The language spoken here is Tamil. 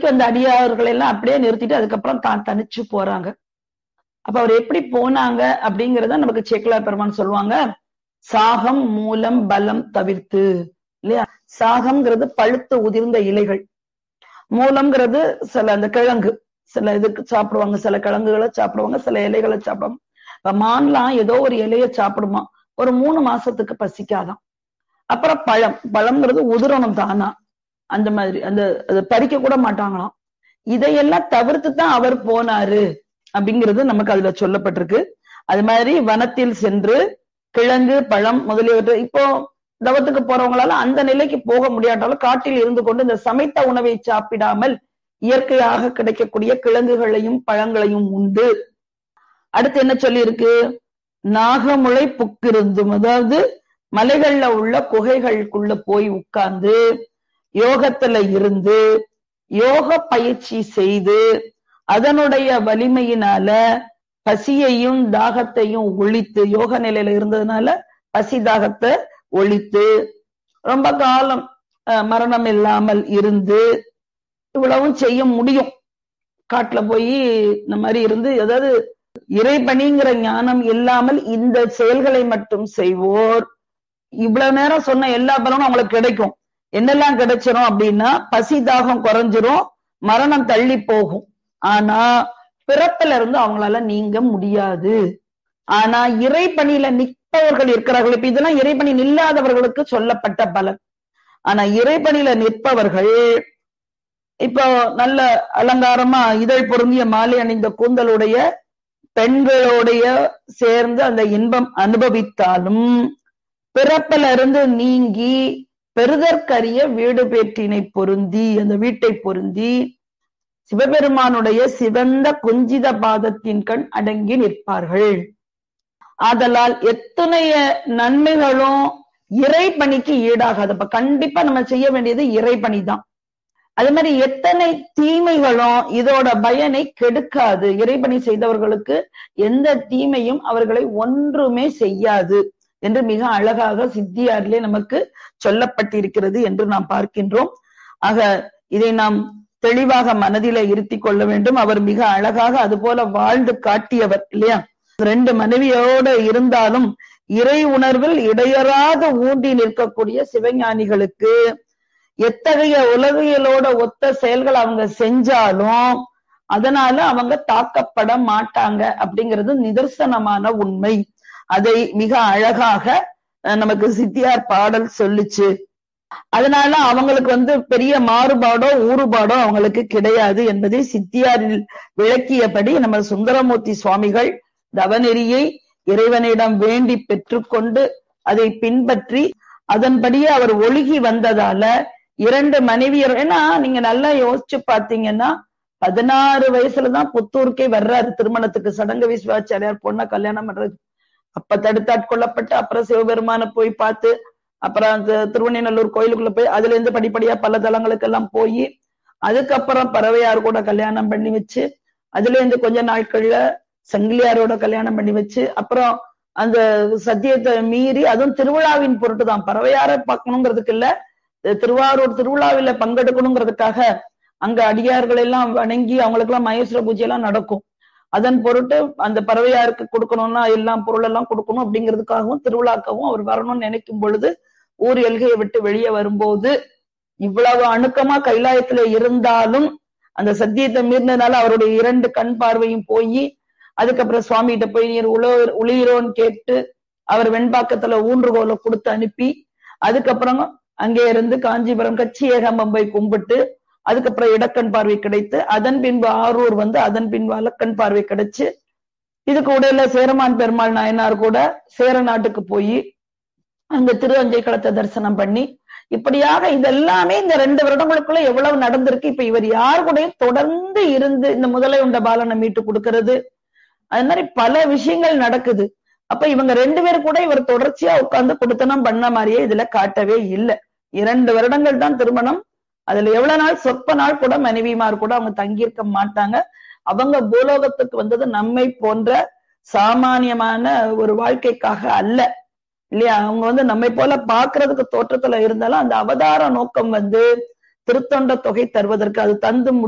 வந்த அடியார்கள் எல்லாம் அப்படியே நிறுத்திட்டு அதுக்கப்புறம் தான் தனிச்சு போறாங்க அப்ப அவர் எப்படி போனாங்க அப்படிங்கறத நமக்கு சேக்கலா பெருமான் சொல்லுவாங்க சாகம் மூலம் பலம் தவிர்த்து இல்லையா சாகம்ங்கிறது பழுத்து உதிர்ந்த இலைகள் மூலம்ங்கிறது சில அந்த கிழங்கு சில இதுக்கு சாப்பிடுவாங்க சில கிழங்குகளை சாப்பிடுவாங்க சில இலைகளை சாப்பிடுவாங்க இப்ப மான்லாம் ஏதோ ஒரு இலைய சாப்பிடுமா ஒரு மூணு மாசத்துக்கு பசிக்காதான் அப்புறம் பழம் பழம்ங்கிறது உதிரணும் தானா அந்த மாதிரி அந்த அதை பறிக்க கூட மாட்டாங்களாம் இதையெல்லாம் தவிர்த்து தான் அவர் போனாரு அப்படிங்கிறது நமக்கு அதுல சொல்லப்பட்டிருக்கு அது மாதிரி வனத்தில் சென்று கிழங்கு பழம் முதலியவற்றை இப்போ தவத்துக்கு போறவங்களால அந்த நிலைக்கு போக முடியாட்டாலும் காட்டில் இருந்து கொண்டு இந்த சமைத்த உணவை சாப்பிடாமல் இயற்கையாக கிடைக்கக்கூடிய கிழங்குகளையும் பழங்களையும் உண்டு அடுத்து என்ன சொல்லி இருக்கு நாகமுளை புக்கிருந்தும் அதாவது மலைகள்ல உள்ள குகைகளுக்குள்ள போய் உட்கார்ந்து யோகத்துல இருந்து யோக பயிற்சி செய்து அதனுடைய வலிமையினால பசியையும் தாகத்தையும் ஒழித்து யோக நிலையில இருந்ததுனால பசி தாகத்தை ஒழித்து ரொம்ப காலம் மரணம் இல்லாமல் இருந்து இவ்வளவும் செய்ய முடியும் காட்டுல போய் இந்த மாதிரி இருந்து அதாவது இறைபணிங்கிற ஞானம் இல்லாமல் இந்த செயல்களை மட்டும் செய்வோர் இவ்வளவு நேரம் சொன்ன எல்லா பலனும் அவங்களுக்கு கிடைக்கும் என்னெல்லாம் கிடைச்சிரும் அப்படின்னா பசி தாகம் குறைஞ்சிரும் மரணம் தள்ளி போகும் ஆனா பிறப்பில இருந்து அவங்களால நீங்க முடியாது ஆனா இறைப்பணியில நிற்பவர்கள் இருக்கிறார்கள் இப்ப இதெல்லாம் இறைப்பணி நில்லாதவர்களுக்கு சொல்லப்பட்ட பலன் ஆனா இறைப்பணியில நிற்பவர்கள் இப்போ நல்ல அலங்காரமா இதழ் பொருந்திய மாலை அணிந்த கூந்தலுடைய பெண்களுடைய சேர்ந்து அந்த இன்பம் அனுபவித்தாலும் பிறப்பில இருந்து நீங்கி பெருதற்கரிய வீடு பேற்றினை பொருந்தி அந்த வீட்டை பொருந்தி சிவபெருமானுடைய சிவந்த குஞ்சித பாதத்தின் கண் அடங்கி நிற்பார்கள் ஆதலால் எத்தனைய நன்மைகளும் இறைப்பணிக்கு ஈடாகாது அப்ப கண்டிப்பா நம்ம செய்ய வேண்டியது இறைப்பணி தான் அதே மாதிரி எத்தனை தீமைகளும் இதோட பயனை கெடுக்காது இறைப்பணி செய்தவர்களுக்கு எந்த தீமையும் அவர்களை ஒன்றுமே செய்யாது என்று மிக அழகாக சித்தியாரிலே நமக்கு சொல்லப்பட்டிருக்கிறது என்று நாம் பார்க்கின்றோம் ஆக இதை நாம் தெளிவாக மனதில இருத்தி கொள்ள வேண்டும் அவர் மிக அழகாக அது போல வாழ்ந்து காட்டியவர் இல்லையா ரெண்டு மனைவியோட இருந்தாலும் இறை உணர்வில் இடையறாத ஊண்டி நிற்கக்கூடிய சிவஞானிகளுக்கு எத்தகைய உலகியலோட ஒத்த செயல்கள் அவங்க செஞ்சாலும் அதனால அவங்க தாக்கப்பட மாட்டாங்க அப்படிங்கிறது நிதர்சனமான உண்மை அதை மிக அழகாக நமக்கு சித்தியார் பாடல் சொல்லுச்சு அதனால அவங்களுக்கு வந்து பெரிய மாறுபாடோ ஊறுபாடோ அவங்களுக்கு கிடையாது என்பதை சித்தியாரில் விளக்கியபடி நம்ம சுந்தரமூர்த்தி சுவாமிகள் தவநெறியை இறைவனிடம் வேண்டி பெற்றுக்கொண்டு அதை பின்பற்றி அதன்படியே அவர் ஒழுகி வந்ததால இரண்டு மனைவியர் ஏன்னா நீங்க நல்லா யோசிச்சு பாத்தீங்கன்னா பதினாறு வயசுலதான் புத்தூருக்கே வர்றாரு திருமணத்துக்கு சடங்கு விஸ்வாச்சாரியார் பொண்ண கல்யாணம் பண்றது அப்ப தடுத்தாட்கொள்ளப்பட்டு அப்புறம் சிவபெருமான போய் பார்த்து அப்புறம் அந்த திருவண்ணநல்லூர் கோயிலுக்குள்ள போய் அதுல இருந்து படிப்படியா பல தலங்களுக்கு எல்லாம் போய் அதுக்கப்புறம் பறவையார் கூட கல்யாணம் பண்ணி வச்சு அதுல இருந்து கொஞ்ச நாட்கள்ல சங்கிலியாரோட கல்யாணம் பண்ணி வச்சு அப்புறம் அந்த சத்தியத்தை மீறி அதுவும் திருவிழாவின் பொருட்டு தான் பறவையார பார்க்கணுங்கிறதுக்கு இல்ல திருவாரூர் திருவிழாவில பங்கெடுக்கணுங்கிறதுக்காக அங்க அடியார்கள் எல்லாம் வணங்கி அவங்களுக்கு எல்லாம் மகேஸ்வர பூஜை எல்லாம் நடக்கும் அதன் பொருட்டு அந்த பறவையாருக்கு கொடுக்கணும்னா எல்லாம் பொருள் எல்லாம் கொடுக்கணும் அப்படிங்கிறதுக்காகவும் திருவிழாக்கவும் அவர் வரணும்னு நினைக்கும் பொழுது ஊர் எல்கையை விட்டு வெளியே வரும்போது இவ்வளவு அணுக்கமா கைலாயத்துல இருந்தாலும் அந்த சத்தியத்தை மீறினதுனால அவருடைய இரண்டு கண் பார்வையும் போய் அதுக்கப்புறம் சுவாமிகிட்ட போய் நீர் உள உளியிரோன்னு கேட்டு அவர் வெண்பாக்கத்துல ஊன்றுகோலை கொடுத்து அனுப்பி அதுக்கப்புறம் அங்கே இருந்து காஞ்சிபுரம் கச்சி ஏகம்பம் போய் கும்பிட்டு அதுக்கப்புறம் இடக்கண் பார்வை கிடைத்து அதன் பின்பு ஆரூர் வந்து அதன் பின்பு அலக்கண் பார்வை கிடைச்சு இதுக்கு உடையில சேரமான் பெருமாள் நாயனார் கூட சேர நாட்டுக்கு போய் அங்க திரு அஞ்சை களத்தை தரிசனம் பண்ணி இப்படியாக இதெல்லாமே இந்த ரெண்டு வருடங்களுக்குள்ள எவ்வளவு நடந்திருக்கு இப்ப இவர் யார் கூடயும் தொடர்ந்து இருந்து இந்த முதலை உண்ட பாலனை மீட்டு கொடுக்கறது அது மாதிரி பல விஷயங்கள் நடக்குது அப்ப இவங்க ரெண்டு பேரும் கூட இவர் தொடர்ச்சியா உட்கார்ந்து கொடுத்தனம் பண்ண மாதிரியே இதுல காட்டவே இல்லை இரண்டு வருடங்கள் தான் திருமணம் அதுல எவ்வளவு நாள் சொற்ப நாள் கூட மனைவிமார் கூட அவங்க தங்கியிருக்க மாட்டாங்க அவங்க பூலோகத்துக்கு வந்தது நம்மை போன்ற சாமானியமான ஒரு வாழ்க்கைக்காக அல்ல இல்லையா அவங்க வந்து நம்மை போல பாக்குறதுக்கு தோற்றத்துல இருந்தாலும் அந்த அவதார நோக்கம் வந்து திருத்தொண்ட தொகை தருவதற்கு அது தந்து